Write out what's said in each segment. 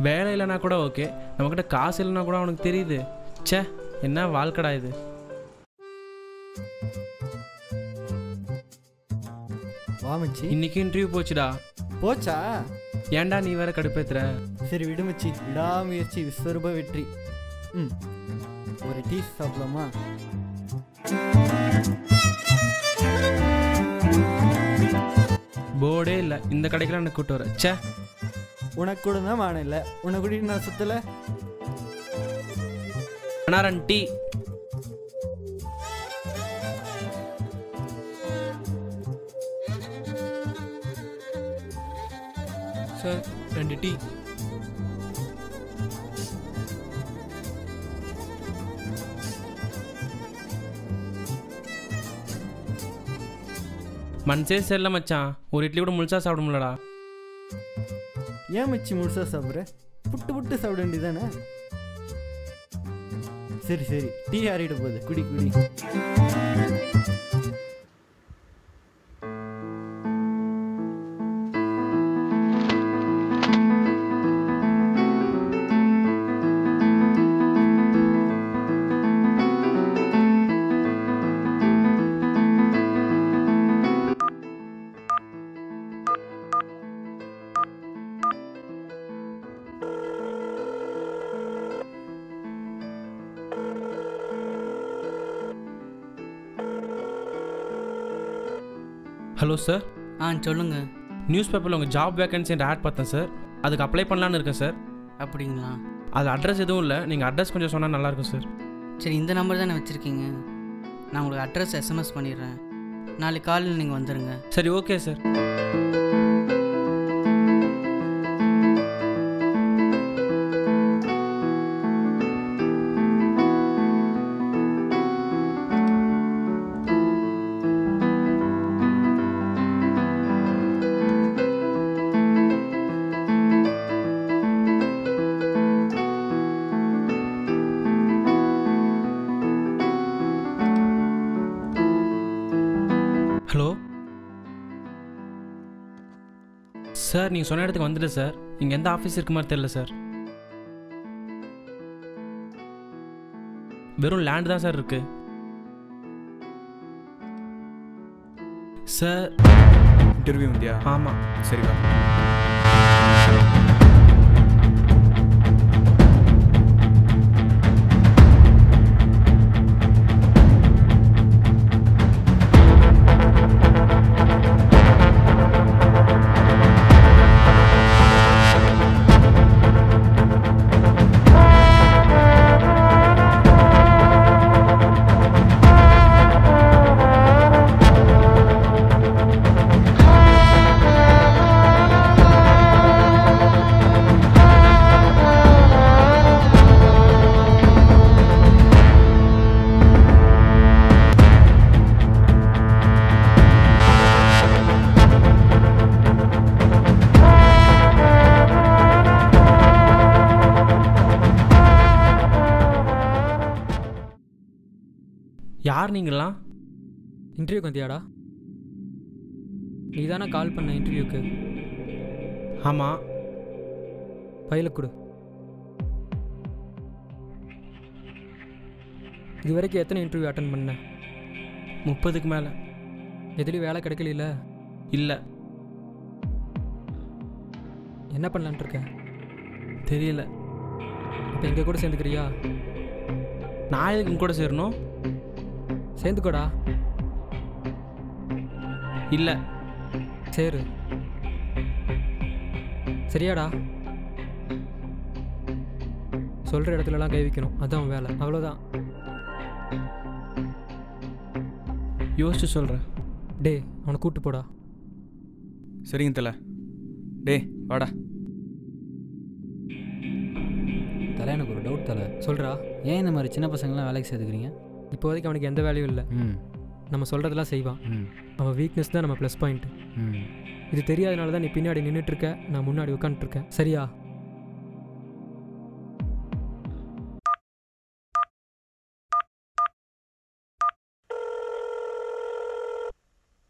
வேலை இல்லைனா கூட ஓகே நம்மக்கிட்ட காசு இல்லைனா கூட அவனுக்கு தெரியுது ச்சே என்ன வாழ்க்கடா இது வா மச்சி இன்னைக்கு இன்டர்வியூ போச்சுடா போச்சா ஏன்டா நீ வேற கடுப்பேத்துற சரி விடு மச்சி விடாமுயற்சி விஸ்வரூப வெற்றி ம் ஒரு டீ சாப்பிடலாமா போர்டே இல்லை இந்த கடைக்கெல்லாம் எனக்கு கூட்டு வர ச்சே உனக்கு கூட தான் மானம் இல்லை உன்னை கூட்டிட்டு நான் சுத்தல அனாரன் டீ சார் ரெண்டு டீ மனசே சரியில்ல மச்சான் ஒரு இட்லி கூட முழுசா சாப்பிட முடியலடா ஏன் மச்சி முழுசா சாப்பிட்ற புட்டு புட்டு சாப்பிட வேண்டியதானே சரி சரி டீ ஆறிட போகுது குடி குடி ஹலோ சார் ஆ சொல்லுங்க நியூஸ் பேப்பரில் உங்கள் ஜாப் வேகன்சி ஆட் பார்த்தேன் சார் அதுக்கு அப்ளை பண்ணலான்னு இருக்கேன் சார் அப்படிங்களா அது அட்ரஸ் எதுவும் இல்லை நீங்கள் அட்ரஸ் கொஞ்சம் சொன்னால் நல்லாயிருக்கும் சார் சரி இந்த நம்பர் தானே வச்சுருக்கீங்க நான் உங்களுக்கு அட்ரஸ் எஸ்எம்எஸ் பண்ணிடுறேன் நாளைக்கு காலையில் நீங்கள் வந்துடுங்க சரி ஓகே சார் ஹலோ சார் நீங்கள் சொன்ன இடத்துக்கு வந்துட்டேன் சார் இங்கே எந்த ஆஃபீஸ் இருக்கு மாதிரி தெரியல சார் வெறும் லேண்ட் தான் சார் இருக்கு சார் இன்டர்வியூ வந்தியா ஆமாம் சரி வா யார் நீங்களாம் இன்டர்வியூக்கு வந்தியாடா நீ தானே கால் பண்ண இன்டர்வியூக்கு ஆமாம் ஃபைலை கொடு இது வரைக்கும் எத்தனை இன்டர்வியூ அட்டன் பண்ண முப்பதுக்கு மேலே எதுலேயும் வேலை கிடைக்கல இல்லை என்ன பண்ணலான்ட்டு இருக்க தெரியல இப்போ எங்கள் கூட சேர்ந்துக்கிறியா நான் எதுக்கு உங்க கூட சேரணும் சேர்ந்துக்கோடா இல்லை சேரு சரியாடா சொல்கிற இடத்துலலாம் கை வைக்கணும் அதான் உன் வேலை அவ்வளோதான் யோசிச்சு சொல்கிறேன் டே அவனை கூட்டு போடா சரிங்க தல டேய் வாடா தலை எனக்கு ஒரு டவுட் தலை சொல்கிறா ஏன் இந்த மாதிரி சின்ன பசங்களாம் வேலைக்கு சேர்த்துக்கிறீங்க இப்போதைக்கு அவனுக்கு எந்த வேலையும் இல்லை ம் நம்ம சொல்கிறதெல்லாம் செய்வான் ம் அவன் வீக்னஸ் தான் நம்ம ப்ளஸ் பாயிண்ட் ம் இது தெரியாதனால தான் நீ பின்னாடி நின்றுட்டு இருக்க நான் முன்னாடி உட்காந்துட்ருக்கேன் சரியா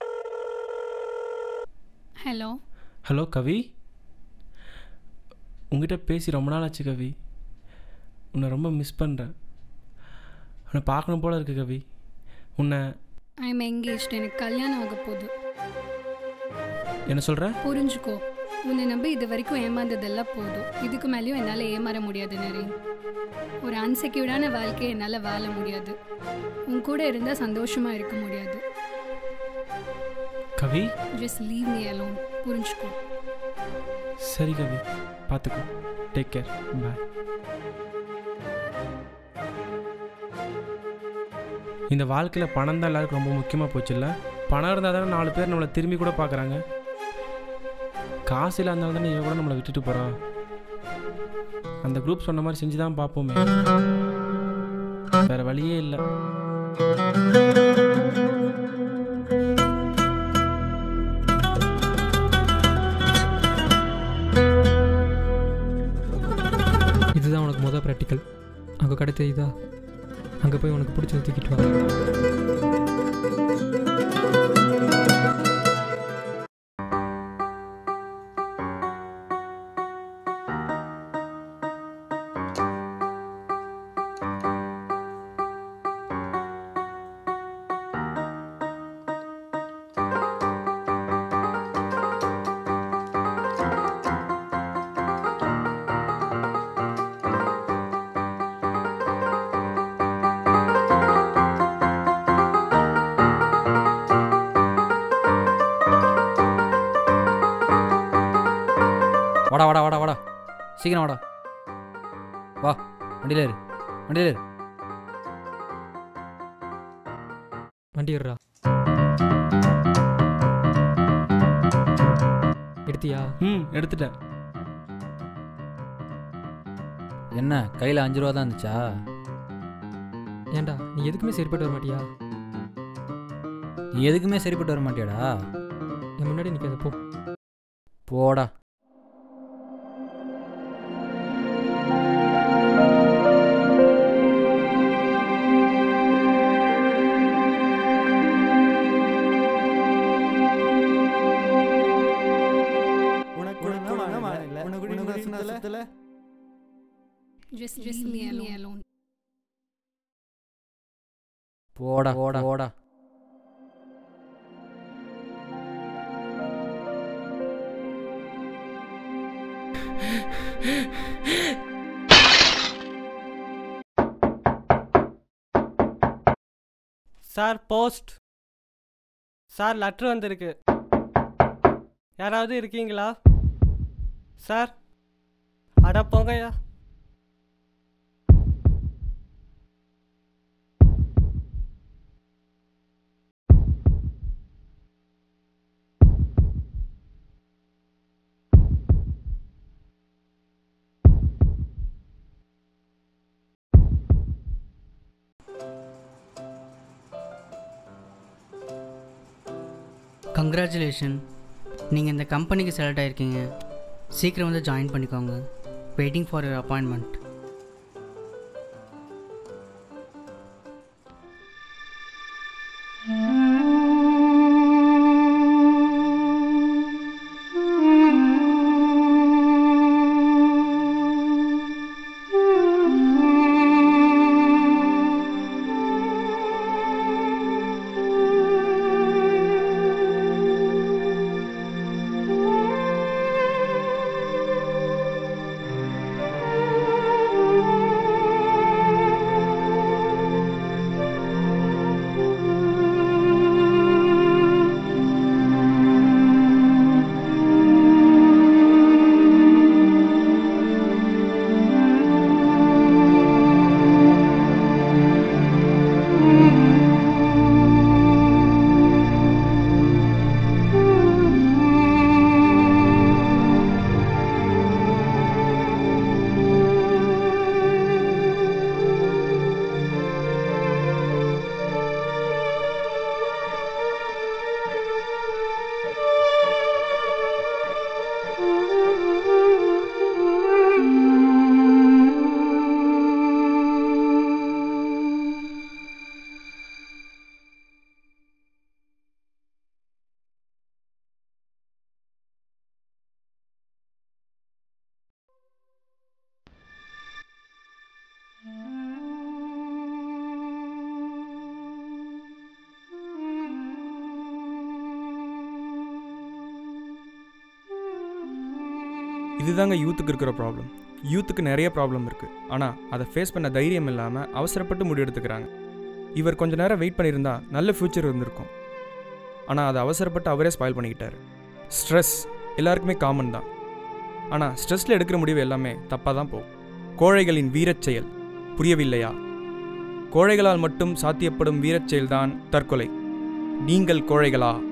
ஹலோ ஹலோ கவி உங்ககிட்ட பேசி ரொம்ப நாள் ஆச்சு கவி உன்னை ரொம்ப மிஸ் பண்ணுறேன் உன்னை பார்க்கணும் போல இருக்கு கவி உன்னை ஐ எம் எங்கேஜ்ட் எனக்கு கல்யாணம் ஆக போகுது என்ன சொல்கிற புரிஞ்சுக்கோ உன்னை நம்பி இது வரைக்கும் ஏமாந்ததெல்லாம் போதும் இதுக்கு மேலேயும் என்னால் ஏமாற முடியாது நரேன் ஒரு அன்செக்யூர்டான வாழ்க்கையை என்னால் வாழ முடியாது உன் கூட இருந்தால் சந்தோஷமாக இருக்க முடியாது Kavi just leave me alone புரிஞ்சுக்கோ சரி கவி பார்த்துக்கோ டேக் கேர் பாய் இந்த வாழ்க்கையில் பணம் தான் எல்லாருக்கும் ரொம்ப முக்கியமாக போச்சுல்ல பணம் இருந்தால் தானே நாலு பேர் நம்மளை திரும்பி கூட பார்க்குறாங்க காசு இல்லாதனால தானே இவன் கூட நம்மளை விட்டுட்டு போகிறான் அந்த குரூப் சொன்ன மாதிரி செஞ்சு தான் பார்ப்போமே வேற வழியே இல்லை இதுதான் உனக்கு மொதல் ப்ராக்டிக்கல் அங்கே கடை தெரியுதா அங்கே போய் உனக்கு பிடிச்சது தூக்கிட்டு வா வாடா வாடா வாடா வாடா சீக்கிரம் வாடா வா வண்டியில் ஏறு வண்டியில் ஏறு வண்டி ஏறுறா எடுத்தியா ம் எடுத்துட்டேன் என்ன கையில் அஞ்சு ரூபா தான் இருந்துச்சா ஏன்டா நீ எதுக்குமே சரிப்பட்டு வர மாட்டியா நீ எதுக்குமே சரிப்பட்டு வர மாட்டியாடா என் முன்னாடி நிற்காத போ போடா உனக்கு உனக்கு உனக்கு உனக்கு உனக்கு சுத்தல just just leave me alone போடா போடா போடா சார் போஸ்ட் சார் லெட்ரு வந்திருக்கு யாராவது இருக்கீங்களா சார் அட போங்கய்யா கங்க்ராச்சுலேஷன் நீங்கள் இந்த கம்பெனிக்கு செலக்ட் ஆகிருக்கீங்க சீக்கிரம் வந்து ஜாயின் பண்ணிக்கோங்க வெயிட்டிங் ஃபார் யுவர் அப்பாயின்மெண்ட் இதுதாங்க யூத்துக்கு இருக்கிற ப்ராப்ளம் யூத்துக்கு நிறைய ப்ராப்ளம் இருக்குது ஆனால் அதை ஃபேஸ் பண்ண தைரியம் இல்லாமல் அவசரப்பட்டு முடிவெடுத்துக்கிறாங்க இவர் கொஞ்ச நேரம் வெயிட் பண்ணியிருந்தா நல்ல ஃப்யூச்சர் இருந்திருக்கும் ஆனால் அதை அவசரப்பட்டு அவரே ஸ்பாயில் பண்ணிக்கிட்டாரு ஸ்ட்ரெஸ் எல்லாருக்குமே காமன் தான் ஆனால் ஸ்ட்ரெஸ்ஸில் எடுக்கிற முடிவு எல்லாமே தப்பாக தான் போகும் கோழைகளின் வீரச் செயல் புரியவில்லையா கோழைகளால் மட்டும் சாத்தியப்படும் வீரச் செயல்தான் தற்கொலை நீங்கள் கோழைகளா